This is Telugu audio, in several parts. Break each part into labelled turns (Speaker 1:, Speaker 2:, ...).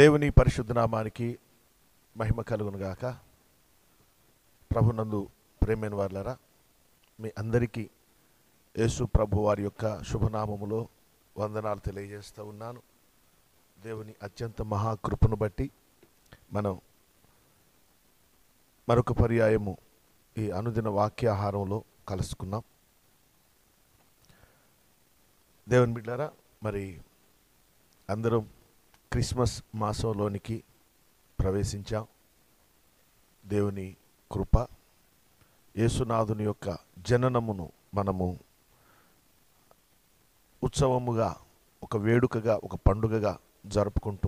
Speaker 1: దేవుని పరిశుద్ధ నామానికి మహిమ కలుగునుగాక ప్రభునందు ప్రేమైన వార్లరా మీ అందరికీ యేసు ప్రభు వారి యొక్క శుభనామములో వందనాలు తెలియజేస్తూ ఉన్నాను దేవుని అత్యంత మహాకృపను బట్టి మనం మరొక పర్యాయము ఈ అనుదిన వాక్యాహారంలో కలుసుకున్నాం దేవుని బిడ్డారా మరి అందరం క్రిస్మస్ మాసంలోనికి ప్రవేశించాం దేవుని కృప యేసునాథుని యొక్క జననమును మనము ఉత్సవముగా ఒక వేడుకగా ఒక పండుగగా జరుపుకుంటూ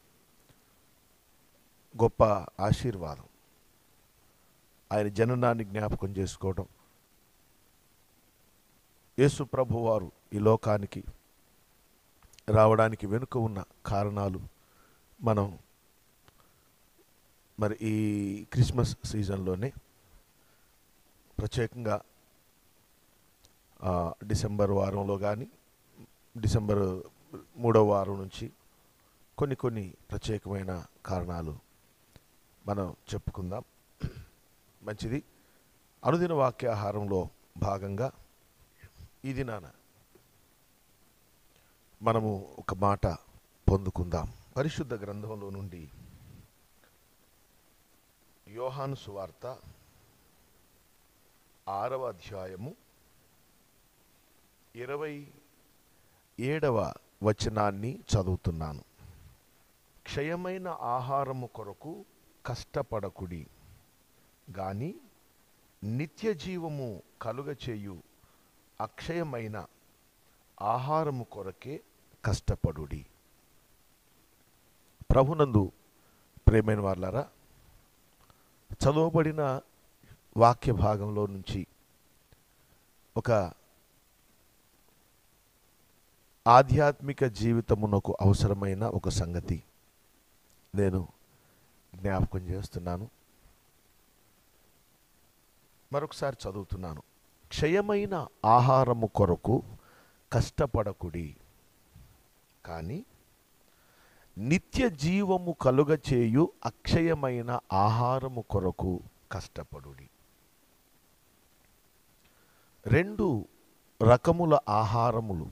Speaker 1: గొప్ప ఆశీర్వాదం ఆయన జననాన్ని జ్ఞాపకం చేసుకోవడం యేసు ప్రభువారు ఈ లోకానికి రావడానికి వెనుక ఉన్న కారణాలు మనం మరి ఈ క్రిస్మస్ సీజన్లోనే ప్రత్యేకంగా ఆ, డిసెంబర్ వారంలో కానీ డిసెంబర్ మూడవ వారం నుంచి కొన్ని కొన్ని ప్రత్యేకమైన కారణాలు మనం చెప్పుకుందాం మంచిది అనుదిన వాక్యాహారంలో భాగంగా ఈ దినాన మనము ఒక మాట పొందుకుందాం పరిశుద్ధ గ్రంథంలో నుండి యోహాను సువార్త ఆరవ అధ్యాయము ఇరవై ఏడవ వచనాన్ని చదువుతున్నాను క్షయమైన ఆహారము కొరకు కష్టపడకుడి గాని నిత్య జీవము కలుగచేయు అక్షయమైన ఆహారము కొరకే కష్టపడుడి ప్రభునందు ప్రేమైన వాళ్ళారా చదవబడిన వాక్య భాగంలో నుంచి ఒక ఆధ్యాత్మిక జీవితమునకు అవసరమైన ఒక సంగతి నేను జ్ఞాపకం చేస్తున్నాను మరొకసారి చదువుతున్నాను క్షయమైన ఆహారము కొరకు కష్టపడకుడి కానీ నిత్య జీవము కలుగచేయు అక్షయమైన ఆహారము కొరకు కష్టపడుడి రెండు రకముల ఆహారములు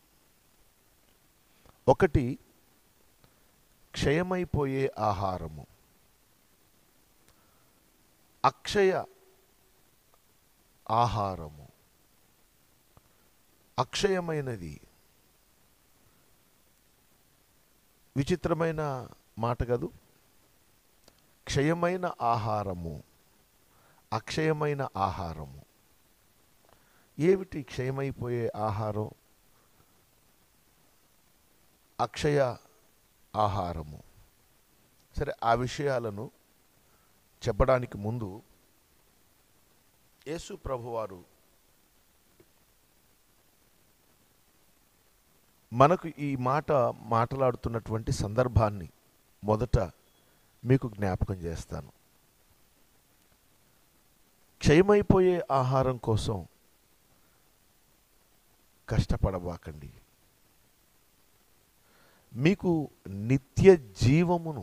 Speaker 1: ఒకటి క్షయమైపోయే ఆహారము అక్షయ ఆహారము అక్షయమైనది విచిత్రమైన మాట కదూ క్షయమైన ఆహారము అక్షయమైన ఆహారము ఏమిటి క్షయమైపోయే ఆహారం అక్షయ ఆహారము సరే ఆ విషయాలను చెప్పడానికి ముందు యేసు ప్రభువారు మనకు ఈ మాట మాట్లాడుతున్నటువంటి సందర్భాన్ని మొదట మీకు జ్ఞాపకం చేస్తాను క్షయమైపోయే ఆహారం కోసం కష్టపడబాకండి మీకు నిత్య జీవమును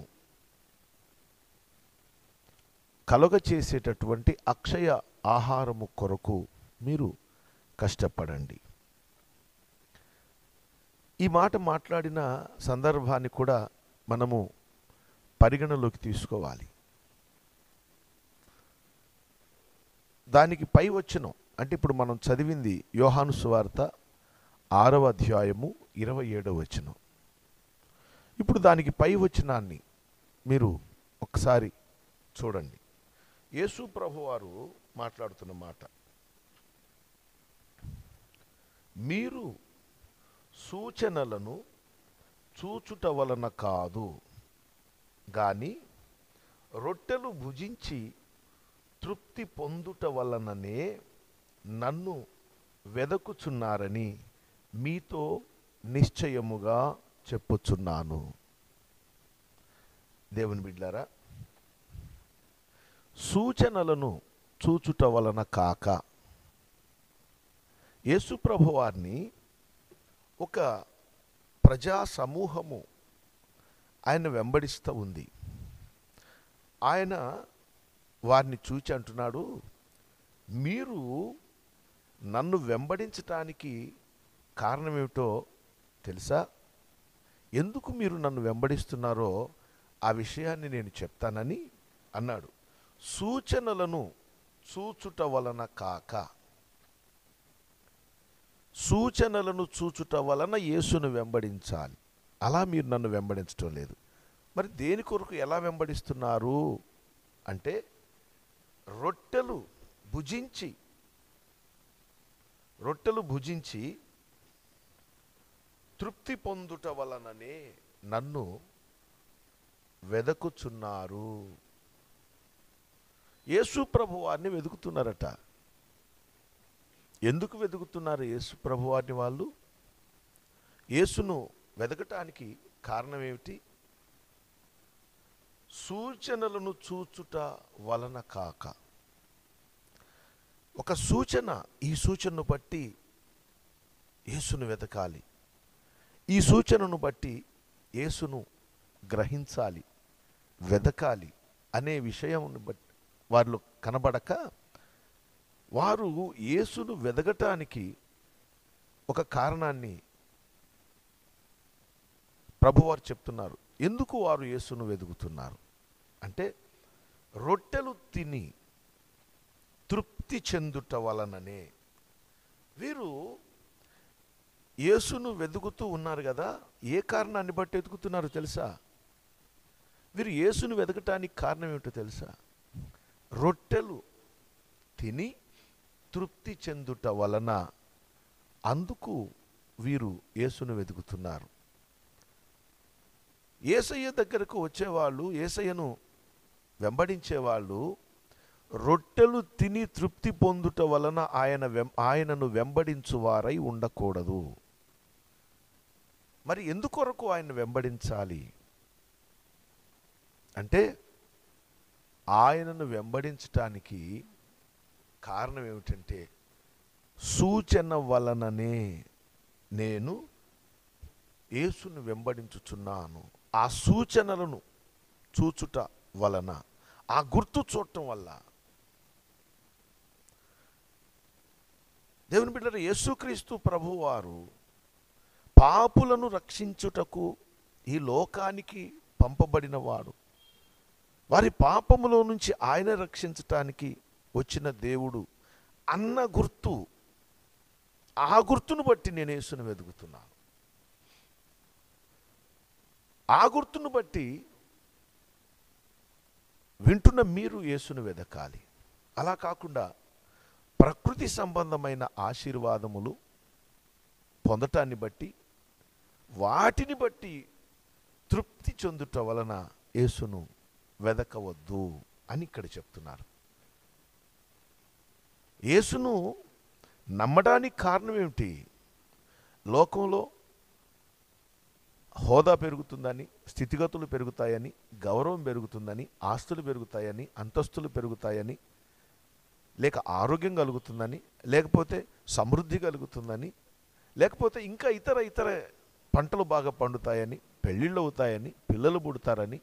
Speaker 1: కలుగ చేసేటటువంటి అక్షయ ఆహారము కొరకు మీరు కష్టపడండి ఈ మాట మాట్లాడిన సందర్భాన్ని కూడా మనము పరిగణలోకి తీసుకోవాలి దానికి పై వచ్చిన అంటే ఇప్పుడు మనం చదివింది యోహాను సువార్త ఆరవ అధ్యాయము ఇరవై ఏడవ వచనం ఇప్పుడు దానికి పై వచనాన్ని మీరు ఒకసారి చూడండి యేసు ప్రభువారు మాట్లాడుతున్న మాట మీరు సూచనలను చూచుట వలన కాదు గాని రొట్టెలు భుజించి తృప్తి పొందుట వలననే నన్ను వెదకుచున్నారని మీతో నిశ్చయముగా చెప్పుచున్నాను దేవుని బిడ్లారా సూచనలను చూచుట వలన కాక యేసుప్రభు వారిని ఒక ప్రజా సమూహము ఆయన వెంబడిస్తూ ఉంది ఆయన వారిని చూచి అంటున్నాడు మీరు నన్ను వెంబడించటానికి కారణమేమిటో తెలుసా ఎందుకు మీరు నన్ను వెంబడిస్తున్నారో ఆ విషయాన్ని నేను చెప్తానని అన్నాడు సూచనలను చూచుట వలన కాక సూచనలను చూచుట వలన యేసును వెంబడించాలి అలా మీరు నన్ను వెంబడించడం లేదు మరి దేని కొరకు ఎలా వెంబడిస్తున్నారు అంటే రొట్టెలు భుజించి రొట్టెలు భుజించి తృప్తి పొందుట వలననే నన్ను వెదకుచున్నారు యేసు ప్రభు వారిని వెతుకుతున్నారట ఎందుకు వెతుకుతున్నారు యేసు ప్రభు వారిని వాళ్ళు యేసును వెదకటానికి కారణం ఏమిటి సూచనలను చూచుట వలన కాక ఒక సూచన ఈ సూచనను బట్టి యేసును వెతకాలి ఈ సూచనను బట్టి యేసును గ్రహించాలి వెదకాలి అనే విషయం బట్టి వారిలో కనబడక వారు యేసును వెదగటానికి ఒక కారణాన్ని ప్రభువారు చెప్తున్నారు ఎందుకు వారు యేసును వెదుగుతున్నారు అంటే రొట్టెలు తిని తృప్తి చెందుట వలననే వీరు యేసును వెతుకుతూ ఉన్నారు కదా ఏ కారణాన్ని బట్టి వెతుకుతున్నారు తెలుసా వీరు యేసును వెతకటానికి కారణం ఏమిటో తెలుసా రొట్టెలు తిని తృప్తి చెందుట వలన అందుకు వీరు యేసును వెతుకుతున్నారు ఏసయ్య దగ్గరకు వచ్చేవాళ్ళు ఏసయ్యను వెంబడించేవాళ్ళు రొట్టెలు తిని తృప్తి పొందుట వలన ఆయన వెం ఆయనను వెంబడించువారై ఉండకూడదు మరి ఎందుకొరకు ఆయన వెంబడించాలి అంటే ఆయనను వెంబడించటానికి కారణం ఏమిటంటే సూచన వలననే నేను యేసును వెంబడించుచున్నాను ఆ సూచనలను చూచుట వలన ఆ గుర్తు చూడటం వల్ల దేవుని బిడ్డలు యేసుక్రీస్తు ప్రభువారు పాపులను రక్షించుటకు ఈ లోకానికి పంపబడిన వాడు వారి పాపములో నుంచి ఆయన రక్షించటానికి వచ్చిన దేవుడు అన్న గుర్తు ఆ గుర్తును బట్టి నేను యేసును వెతుకుతున్నాను ఆ గుర్తును బట్టి వింటున్న మీరు యేసును వెదకాలి అలా కాకుండా ప్రకృతి సంబంధమైన ఆశీర్వాదములు పొందటాన్ని బట్టి వాటిని బట్టి తృప్తి చెందుట వలన యేసును వెదకవద్దు అని ఇక్కడ చెప్తున్నారు యేసును నమ్మడానికి కారణం ఏమిటి లోకంలో హోదా పెరుగుతుందని స్థితిగతులు పెరుగుతాయని గౌరవం పెరుగుతుందని ఆస్తులు పెరుగుతాయని అంతస్తులు పెరుగుతాయని లేక ఆరోగ్యం కలుగుతుందని లేకపోతే సమృద్ధి కలుగుతుందని లేకపోతే ఇంకా ఇతర ఇతర పంటలు బాగా పండుతాయని పెళ్ళిళ్ళు అవుతాయని పిల్లలు పుడతారని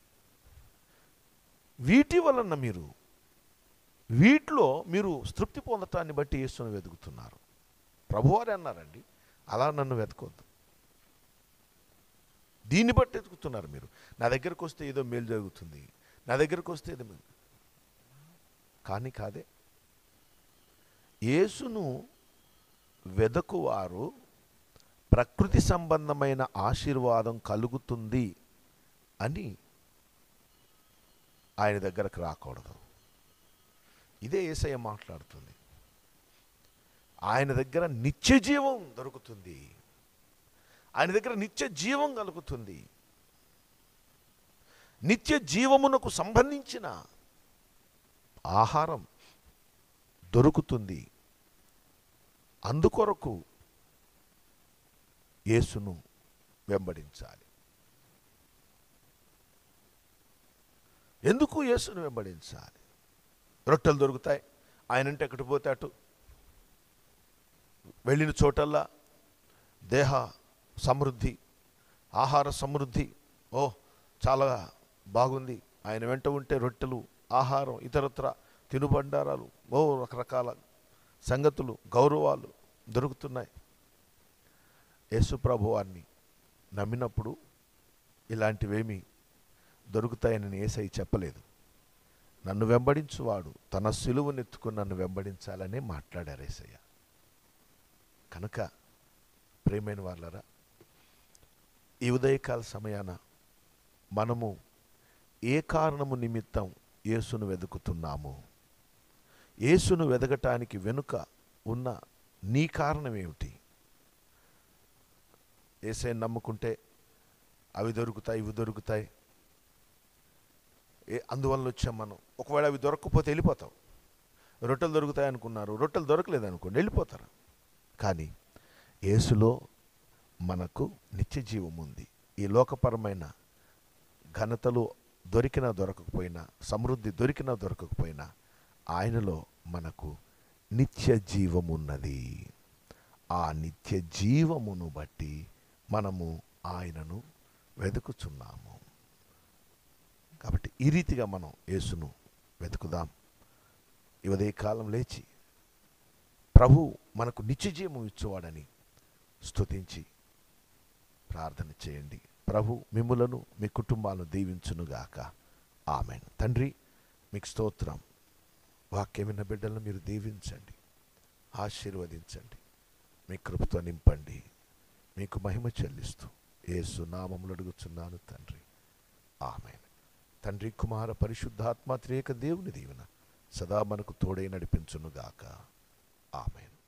Speaker 1: వీటి వలన మీరు వీటిలో మీరు తృప్తి పొందటాన్ని బట్టి యేసును వెతుకుతున్నారు ప్రభువారే అన్నారండి అలా నన్ను వెతకొద్దు దీన్ని బట్టి వెతుకుతున్నారు మీరు నా దగ్గరకు వస్తే ఏదో మేలు జరుగుతుంది నా దగ్గరకు వస్తే ఏదో మేలు కానీ కాదే యేసును వెదకువారు ప్రకృతి సంబంధమైన ఆశీర్వాదం కలుగుతుంది అని ఆయన దగ్గరకు రాకూడదు ఇదే ఏసయ్య మాట్లాడుతుంది ఆయన దగ్గర నిత్య జీవం దొరుకుతుంది ఆయన దగ్గర నిత్య జీవం కలుగుతుంది నిత్య జీవమునకు సంబంధించిన ఆహారం దొరుకుతుంది అందుకొరకు యేసును వెంబడించాలి ఎందుకు యేసును వెంబడించాలి రొట్టెలు దొరుకుతాయి ఆయనంటే ఎక్కడికి పోతే అటు వెళ్ళిన చోటల్లా దేహ సమృద్ధి ఆహార సమృద్ధి ఓ చాలా బాగుంది ఆయన వెంట ఉంటే రొట్టెలు ఆహారం ఇతరత్ర తినుబండారాలు ఓ రకరకాల సంగతులు గౌరవాలు దొరుకుతున్నాయి యేసు ప్రభువాన్ని నమ్మినప్పుడు ఇలాంటివేమీ దొరుకుతాయని ఏసై చెప్పలేదు నన్ను వెంబడించువాడు తన సిలువనెత్తుకుని నన్ను వెంబడించాలనే మాట్లాడారు ఏసయ్య కనుక ప్రేమైన వాళ్ళరా ఈ ఉదయకాల సమయాన మనము ఏ కారణము నిమిత్తం యేసును వెతుకుతున్నాము యేసును వెదగటానికి వెనుక ఉన్న నీ కారణం ఏమిటి ఏసైని నమ్ముకుంటే అవి దొరుకుతాయి ఇవి దొరుకుతాయి ఏ అందువల్ల వచ్చాం మనం ఒకవేళ అవి దొరకకపోతే వెళ్ళిపోతాం రొట్టెలు దొరుకుతాయి అనుకున్నారు రొట్టెలు దొరకలేదు అనుకోండి వెళ్ళిపోతారు కానీ యేసులో మనకు నిత్య జీవం ఉంది ఈ లోకపరమైన ఘనతలు దొరికినా దొరకకపోయినా సమృద్ధి దొరికినా దొరకకపోయినా ఆయనలో మనకు నిత్య జీవమున్నది ఆ నిత్య జీవమును బట్టి మనము ఆయనను వెతుకుచున్నాము కాబట్టి ఈ రీతిగా మనం యేసును వెతుకుదాం ఈ ఉదయ కాలం లేచి ప్రభు మనకు నిత్య జీవము ఇచ్చేవాడని స్తుతించి ప్రార్థన చేయండి ప్రభు మిమ్ములను మీ కుటుంబాలను దీవించునుగాక ఆమెన్ తండ్రి మీకు స్తోత్రం వాక్యమైన బిడ్డలను మీరు దీవించండి ఆశీర్వదించండి మీ కృపతో నింపండి మీకు మహిమ చెల్లిస్తూ ఏసు నామములు అడుగుచున్నాను తండ్రి ఆమెన్ తండ్రి కుమార పరిశుద్ధాత్మ త్రేక దేవుని దీవెన సదా మనకు తోడై నడిపించునుగాక ఆమెన్